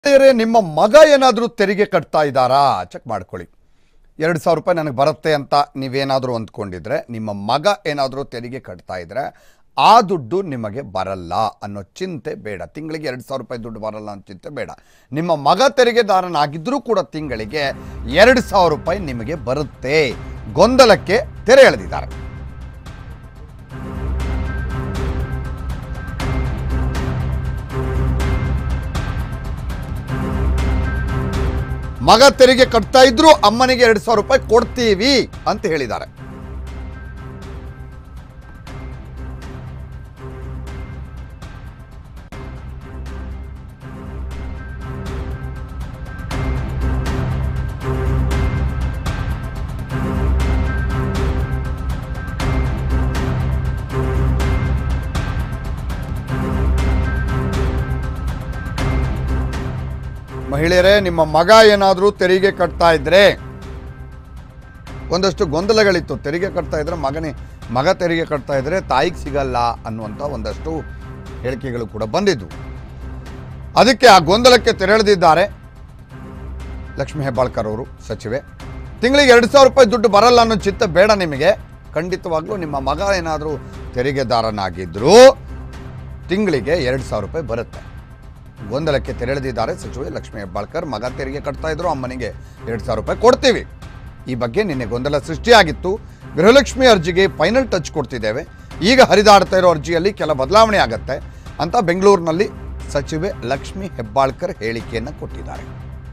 ಬೇರೆ ನಿಮ್ಮ ಮಗ ಏನಾದರೂ ತೆರಿಗೆ ಕಟ್ತಾ ಇದ್ದಾರಾ ಚೆಕ್ ಮಾಡ್ಕೊಳ್ಳಿ ಎರಡು ಸಾವಿರ ರೂಪಾಯಿ ನನಗೆ ಬರುತ್ತೆ ಅಂತ ನೀವೇನಾದರೂ ಅಂದ್ಕೊಂಡಿದ್ರೆ ನಿಮ್ಮ ಮಗ ಏನಾದರೂ ತೆರಿಗೆ ಕಟ್ತಾ ಇದ್ರೆ ಆ ದುಡ್ಡು ನಿಮಗೆ ಬರಲ್ಲ ಅನ್ನೋ ಚಿಂತೆ ಬೇಡ ತಿಂಗಳಿಗೆ ಎರಡು ಸಾವಿರ ರೂಪಾಯಿ ದುಡ್ಡು ಬರಲ್ಲ ಅನ್ನೋ ಚಿಂತೆ ಬೇಡ ನಿಮ್ಮ ಮಗ ತೆರಿಗೆದಾರನಾಗಿದ್ದರೂ ಕೂಡ ತಿಂಗಳಿಗೆ ಎರಡು ಸಾವಿರ ರೂಪಾಯಿ ನಿಮಗೆ ಬರುತ್ತೆ ಗೊಂದಲಕ್ಕೆ ತೆರೆ ಎಳೆದಿದ್ದಾರೆ ಮಗ ತೆರಿಗೆ ಕಟ್ತಾ ಇದ್ರು ಅಮ್ಮನಿಗೆ ಎರಡು ಸಾವಿರ ರೂಪಾಯಿ ಕೊಡ್ತೀವಿ ಅಂತ ಹೇಳಿದ್ದಾರೆ ಮಹಿಳೆಯರೇ ನಿಮ್ಮ ಮಗ ಏನಾದರೂ ತೆರಿಗೆ ಕಟ್ತಾ ಇದ್ರೆ ಒಂದಷ್ಟು ಗೊಂದಲಗಳಿತ್ತು ತೆರಿಗೆ ಕಟ್ತಾ ಇದ್ರೆ ಮಗನೇ ಮಗ ತೆರಿಗೆ ಕಟ್ತಾ ಇದ್ರೆ ತಾಯಿಗೆ ಸಿಗಲ್ಲ ಅನ್ನುವಂಥ ಒಂದಷ್ಟು ಹೇಳಿಕೆಗಳು ಕೂಡ ಬಂದಿದ್ವು ಅದಕ್ಕೆ ಆ ಗೊಂದಲಕ್ಕೆ ತೆರೆಳೆದಿದ್ದಾರೆ ಲಕ್ಷ್ಮೀ ಹೆಬ್ಬಾಳ್ಕರ್ ಅವರು ಸಚಿವೆ ತಿಂಗಳಿಗೆ ಎರಡು ಸಾವಿರ ರೂಪಾಯಿ ದುಡ್ಡು ಬರಲ್ಲ ಅನ್ನೋ ಚಿತ್ತ ಬೇಡ ನಿಮಗೆ ಖಂಡಿತವಾಗ್ಲೂ ನಿಮ್ಮ ಮಗ ಏನಾದರೂ ತೆರಿಗೆದಾರನಾಗಿದ್ದರೂ ತಿಂಗಳಿಗೆ ಎರಡು ಸಾವಿರ ರೂಪಾಯಿ ಬರುತ್ತೆ ಗೊಂದಲಕ್ಕೆ ತೆರೆಳೆದಿದ್ದಾರೆ ಸಚಿವೆ ಲಕ್ಷ್ಮೀ ಹೆಬ್ಬಾಳ್ಕರ್ ಮಗ ತೆರಿಗೆ ಕಟ್ತಾ ಇದ್ರು ಅಮ್ಮನಿಗೆ ಎರಡು ಸಾವಿರ ರೂಪಾಯಿ ಕೊಡ್ತೀವಿ ಈ ಬಗ್ಗೆ ನಿನ್ನೆ ಗೊಂದಲ ಸೃಷ್ಟಿಯಾಗಿತ್ತು ಗೃಹಲಕ್ಷ್ಮಿ ಅರ್ಜಿಗೆ ಫೈನಲ್ ಟಚ್ ಕೊಡ್ತಿದ್ದೇವೆ ಈಗ ಹರಿದಾಡ್ತಾ ಇರೋ ಅರ್ಜಿಯಲ್ಲಿ ಕೆಲ ಬದಲಾವಣೆ ಆಗತ್ತೆ ಅಂತ ಬೆಂಗಳೂರಿನಲ್ಲಿ ಸಚಿವೆ ಲಕ್ಷ್ಮೀ ಹೆಬ್ಬಾಳ್ಕರ್ ಹೇಳಿಕೆಯನ್ನು ಕೊಟ್ಟಿದ್ದಾರೆ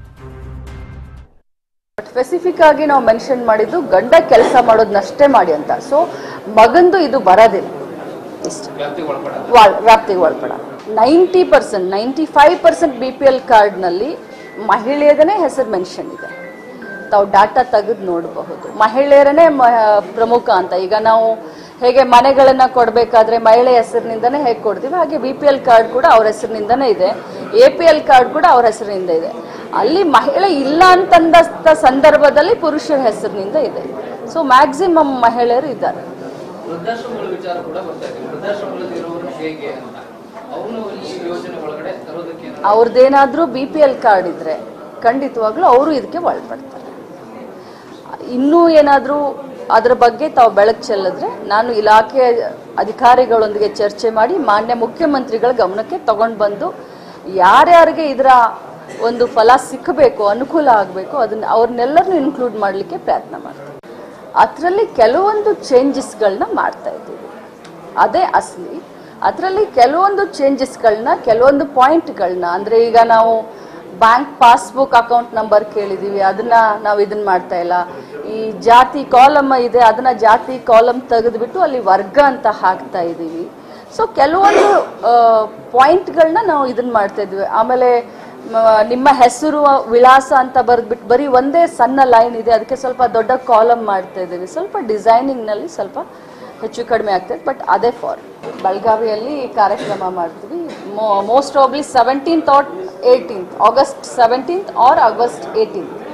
ಸ್ಪೆಸಿಫಿಕ್ ಆಗಿ ನಾವು ಮೆನ್ಷನ್ ಮಾಡಿದ್ದು ಗಂಡ ಕೆಲಸ ಮಾಡೋದನ್ನಷ್ಟೇ ಮಾಡಿ ಅಂತ ಸೊ ಮಗಂದು ಇದು ಬರೋದಿಲ್ಲ ಇಷ್ಟು ವಾಳ್- ವ್ಯಾಪ್ತಿಗೆ ಒಳಪಡ ninety percent ninety five percent B P L ಕಾರ್ಡ್ನಲ್ಲಿ ಮಹಿಳೆಯದನೇ ಹೆಸರು ಮೆನ್ಷನ್ ಇದೆ ತಾವು ಡಾಟಾ ತೆಗೆದು ನೋಡಬಹುದು ಮಹಿಳೆಯರನ್ನೇ ಮ ಪ್ರಮುಖ ಅಂತ ಈಗ ನಾವು ಹೇಗೆ ಮನೆಗಳನ್ನು ಕೊಡಬೇಕಾದ್ರೆ ಮಹಿಳೆ ಹೆಸರಿನಿಂದನೇ ಹೇಗೆ ಕೊಡ್ತೀವಿ ಹಾಗೆ ಬಿ ಪಿ ಎಲ್ ಕಾರ್ಡ್ ಕೂಡ ಅವ್ರ ಹೆಸರಿನಿಂದನೇ ಇದೆ ಎ ಪಿ ಎಲ್ ಕಾರ್ಡ್ ಕೂಡ ಅವ್ರ ಹೆಸರಿನಿಂದ ಇದೆ ಅಲ್ಲಿ ಮಹಿಳೆ ಇಲ್ಲ ಅಂತಂದ ಸಂದರ್ಭದಲ್ಲಿ ಪುರುಷರ ಹೆಸರಿನಿಂದ ಇದೆ ಸೊ ಮ್ಯಾಕ್ಸಿಮಮ್ ಮಹಿಳೆಯರು ಇದ್ದಾರೆ ವೃದ್ಧಾಶ್ರಮಗಳ ವಿಚಾರ ಕೂಡ ಬರ್ತಾ ಇದೆ ವೃದ್ಧಾಶ್ರಮಗಳಲ್ಲಿ ಇರೋರು ಹೇಗೆ ಅಂತ ಅವನು ಈ ಯೋಜನೆ ಒಳಗಡೆ ತರೋದಕ್ಕೆ ಏನಾದ್ರು ಅವ್ರದ್ದೇನಾದ್ರೂ ಬಿ ಪಿ ಎಲ್ ಕಾರ್ಡ್ ಇದ್ರೆ ಖಂಡಿತವಾಗ್ಲೂ ಅವರು ಇದಕ್ಕೆ ಒಳಪಡ್ತಾರೆ ಇನ್ನೂ ಏನಾದರೂ ಅದರ ಬಗ್ಗೆ ತಾವು ಬೆಳಕು ಚೆಲ್ಲಿದ್ರೆ ನಾನು ಇಲಾಖೆ ಅಧಿಕಾರಿಗಳೊಂದಿಗೆ ಚರ್ಚೆ ಮಾಡಿ ಮಾನ್ಯ ಮುಖ್ಯಮಂತ್ರಿಗಳ ಗಮನಕ್ಕೆ ತಗೊಂಡು ಬಂದು ಯಾರ್ಯಾರಿಗೆ ಇದರ ಒಂದು ಫಲ ಸಿಕ್ಕಬೇಕು ಅನುಕೂಲ ಆಗಬೇಕು ಅದನ್ನ ಅವ್ರನ್ನೆಲ್ಲರನ್ನೂ ಇನ್ಕ್ಲೂಡ್ ಮಾಡಲಿಕ್ಕೆ ಪ್ರಯತ್ನ ಮಾಡ್ತೀವಿ ಅದರಲ್ಲಿ ಕೆಲವೊಂದು ಚೇಂಜಸ್ಗಳನ್ನ ಮಾಡ್ತಾ ಇದ್ದೀವಿ ಅದೇ ಅಸಲಿ ಅದರಲ್ಲಿ ಕೆಲವೊಂದು ಚೇಂಜಸ್ಗಳನ್ನ ಕೆಲವೊಂದು ಪಾಯಿಂಟ್ಗಳನ್ನ ಅಂದರೆ ಈಗ ನಾವು ಬ್ಯಾಂಕ್ ಪಾಸ್ಬುಕ್ ಅಕೌಂಟ್ ನಂಬರ್ ಕೇಳಿದ್ದೀವಿ ಅದನ್ನ ನಾವು ಇದನ್ನ ಮಾಡ್ತಾ ಇಲ್ಲ ಈ ಜಾತಿ ಕಾಲಮ್ ಇದೆ ಅದನ್ನ ಜಾತಿ ಕಾಲಮ್ ತೆಗೆದುಬಿಟ್ಟು ಅಲ್ಲಿ ವರ್ಗ ಅಂತ ಹಾಕ್ತಾ ಇದ್ದೀವಿ ಸೊ ಕೆಲವೊಂದು ಪಾಯಿಂಟ್ಗಳನ್ನ ನಾವು ಇದನ್ನ ಮಾಡ್ತಾ ಇದ್ವಿ ಆಮೇಲೆ ಮ, ನಿಮ್ಮ ಹೆಸರು ವಿಳಾಸ ಅಂತ ಬರೆದ್ಬಿಟ್ಟು ಬರೀ ಒಂದೇ ಸಣ್ಣ ಲೈನ್ ಇದೆ ಅದಕ್ಕೆ ಸ್ವಲ್ಪ ದೊಡ್ಡ ಕಾಲಮ್ ಮಾಡ್ತಾ ಇದ್ದೀವಿ ಸ್ವಲ್ಪ ಡಿಸೈನಿಂಗ್ನಲ್ಲಿ ಸ್ವಲ್ಪ ಹೆಚ್ಚು ಕಡಿಮೆ ಆಗ್ತದೆ ಬಟ್ ಅದೇ ಫಾರ್ ಬೆಳಗಾವಿಯಲ್ಲಿ ಕಾರ್ಯಕ್ರಮ ಮಾಡ್ತೀವಿ most probably seventeenth or eighteenth August seventeenth or August eighteenth